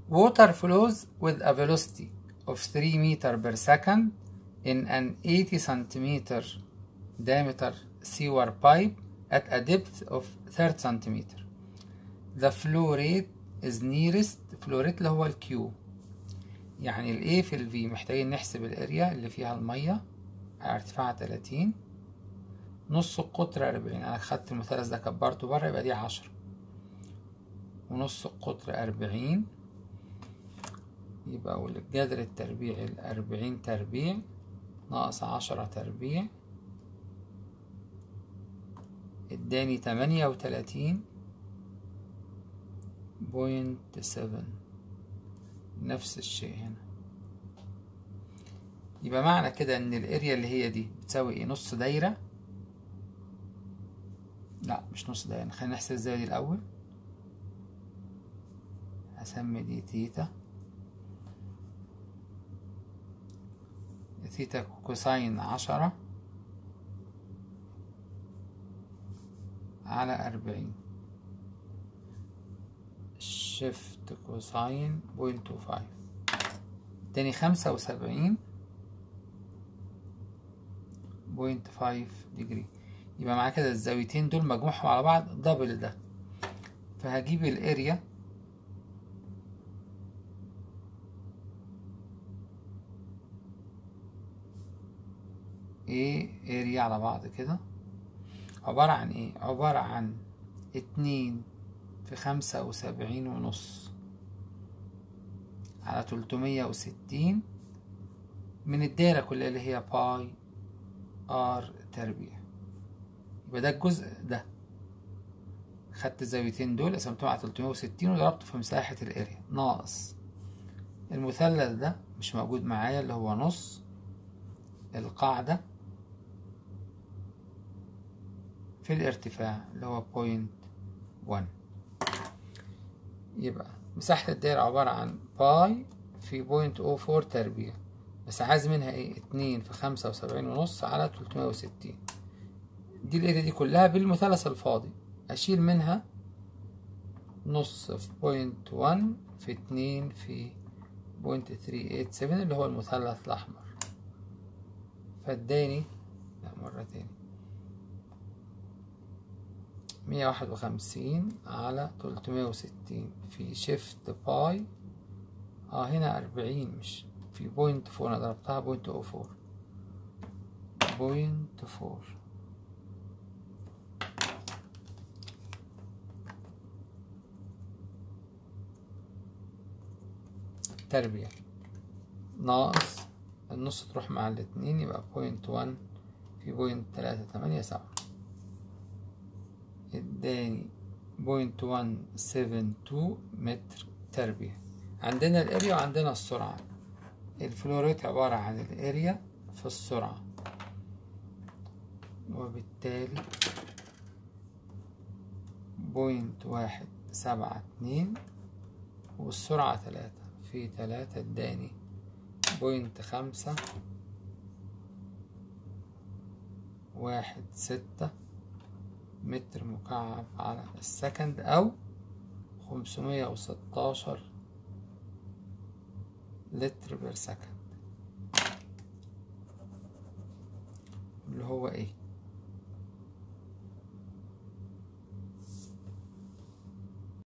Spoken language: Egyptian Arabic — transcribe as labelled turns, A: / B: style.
A: water flows with a velocity of 3 meter per second in an 80 centimeter diameter sewer pipe at a depth of 30 centimeter the flow rate is nearest flow rate اللي هو الكيو يعني ال A في ال V محتاجين نحسب الاريا اللي فيها المية على ارتفاع 30 نص القطر 40 انا خدت المثلث ده كبرته بره يبقى دي 10 ونص القطر 40 يبقى والجذر التربيعي الأربعين تربيع ناقص عشرة تربيع اداني تمانية وتلاتين بوينت سفن نفس الشيء هنا يبقى معنى كده ان الاريا اللي هي دي بتساوي ايه نص دايرة لا مش نص دايرة خلينا نحسب ازاي دي الاول هسمي دي تيتا ثيتا كوساين عشرة على أربعين شيفت كوساين بوينت تو فايف تاني خمسة وسبعين بوينت فايف ديجري يبقى معايا كده الزاويتين دول مجموعهم على بعض دبل ده فهجيب الاريا ايه اريا على بعض كده عبارة عن ايه عبارة عن اتنين في خمسة وسبعين ونص على تلتمية وستين من الدايرة كلها اللي هي باي ار تربيع يبقى ده الجزء ده خدت الزاويتين دول قسمتهم على تلتمية وستين وضربته في مساحة الاريا ناقص المثلث ده مش موجود معايا اللي هو نص القاعدة في الارتفاع اللي هو بوينت ون يبقى مساحة الدايرة عبارة عن باي في بوينت او فور تربيع بس عايز منها ايه اتنين في خمسة وسبعين ونص على تلتمية وستين دي الاريا دي كلها بالمثلث الفاضي اشيل منها نص في بوينت ون في اتنين في بوينت ثري ايت سفن اللي هو المثلث الأحمر فاداني لا مرة تاني مية واحد وخمسين على تلتمية وستين في شيفت باي اه هنا أربعين مش في بوينت فور أنا ضربتها بوينت أو فور بوينت فور تربيع ناقص النص تروح مع الاتنين يبقى بوينت وان في بوينت تلاتة تمانية سبعة اداني بوينت وان سيفن تو متر تربيع عندنا الاريا وعندنا السرعة الفلوريت عبارة عن الاريا في السرعة وبالتالي بوينت واحد سبعة اتنين والسرعة تلاتة في تلاتة اداني بوينت خمسة واحد ستة متر مكعب على السكند أو خمسمية وستاشر لتر بير سكند اللي هو ايه